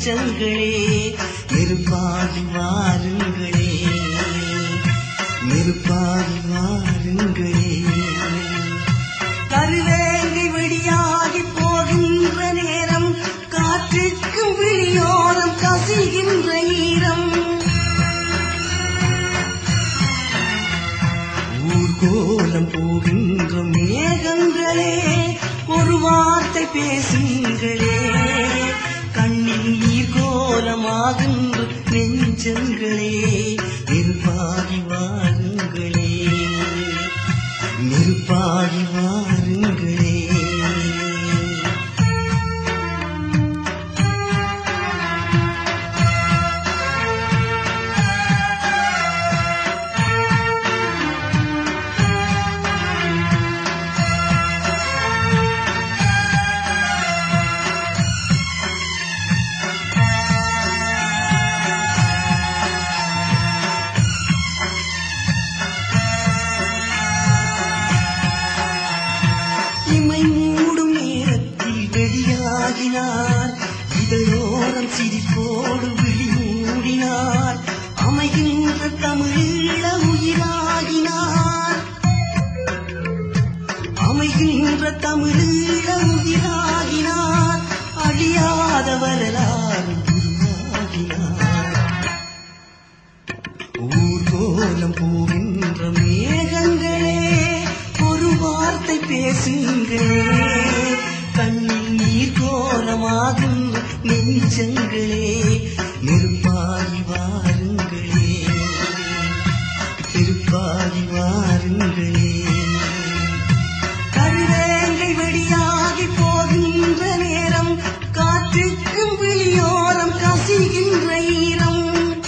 நெஞ்சங்களே நெருப்பாகி வாருங்களே நெருப்பாகி வாருங்களே கருவேங்கை வெடியாகி போகின்ற நேரம் காற்றுக்கும் விழியோரம் கசிகின்ற ஈரம் ஊர்கோலம் போகின்ற மேகங்களே ஒரு வார்த்தை பேசுங்களே கண்ணில் நீர் கோலமாகின்ற நெஞ்சங்களே நெருப்பாகி வாருங்களே நெருப்பாகி வாருங்களே இமை மூடும் நேரத்தில் வெளியாகினார் இதழோரம் சிரிப்போடு விழி மூடினார் அமைகின்ற தமிழீழ உயிராகினார் அமைகின்ற தமிழீழ உயிராகினார் அழியாத வரலாறு உருவாகினார் ஊர்கோலம் போகின்ற மேகங்களே ஒரு வார்த்தை பேசுங்களே கண்ணில் நீர் கோலமாகின்ற நெஞ்சங்களே நெருப்பாகி வாருங்களே திருப்பாகி வாருங்களே கருவேங்கை வெடியாகி போகின்ற நேரம் காற்றுக்கும் விழியோரம் கசிகின்ற ஈரம்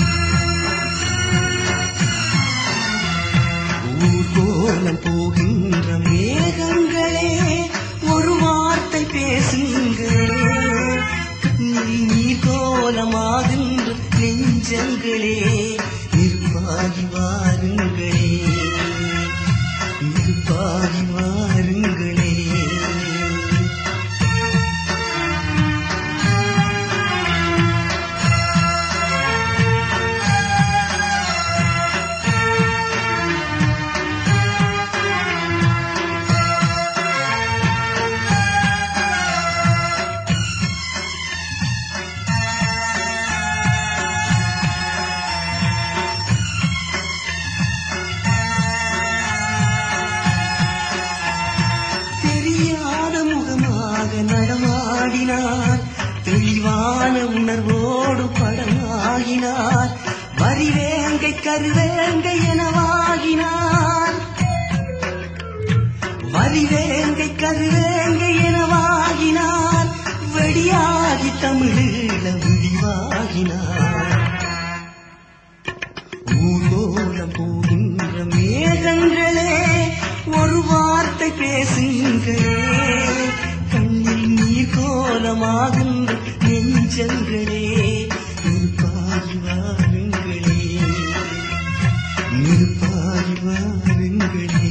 ஊர்கோலம் போகின்ற மேகங்களே ஒரு வார்த்தை பேசுங்களே கண்ணில் நீர் கோலமாகின்ற நெஞ்சங்களே நிர்வாகி வாருங்களே நிர்வாகி வாருங்களே தெரியாத முகமாக நடமாடினார் தெளிவான உணர்வோடு படமாகினார் வரிவேங்கை கருவேங்கை எனவாகினார் வரிவேங்கை கருவேங்கை எனவாகினார் வெடியாகி தமிழீழ விடிவாகினார் ஊர்கோலம் போகின்ற மேகங்களே ஒரு வார்த்தை பேசுங்களே கண்ணில் நீர் கோலமாகின்ற நெஞ்சங்களே நிற்பாகி வாருங்களே நிற்பாகி வாருங்களே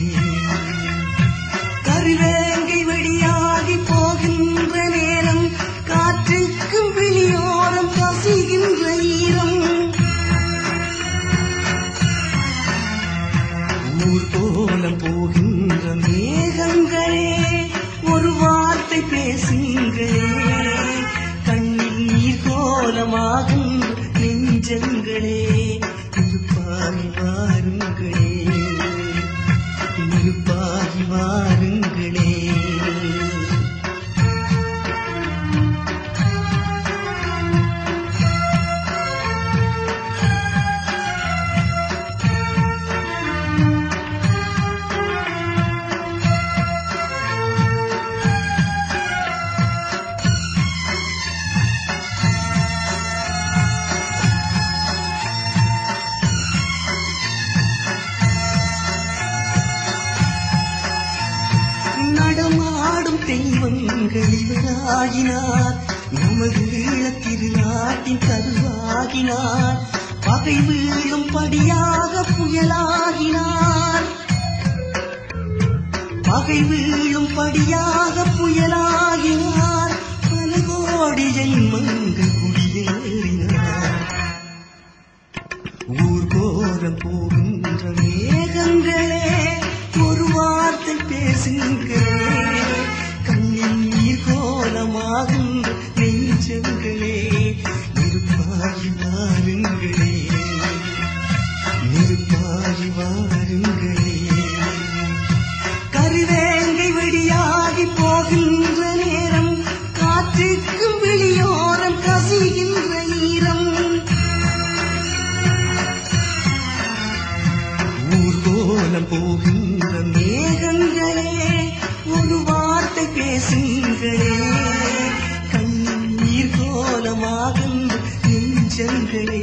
கருவேங்கை வெடியாகி போகின்ற நேரம் காற்றுக்கும் விழியோரம் கசிகின்ற ஈரம் ஊர்கோலம் போகின்ற மேகங்களே ஒரு வார்த்தை பேசுங்களே கண்ணில் நீர் கோலமாகின்ற நெஞ்சங்களே இருப்பாகி வாருங்களே இருப்பாகி வாருங்களே நடமாடும் தெய்வங்கள் இவராகினார் நமது ஈழத் திருநாட்டின் கருவாகினார் பகை வீழும் படியாக புயலாகினார் பகை வீழும் படியாக புயலாகினார் பல கோடி ஜென்மங்கள் குடியே ஊர்கோலம் போகின்ற மேகங்களே ஒரு வார்த்தை பேசுங்களே கண்ணீர் கோலமாகின்ற நெஞ்சங்களே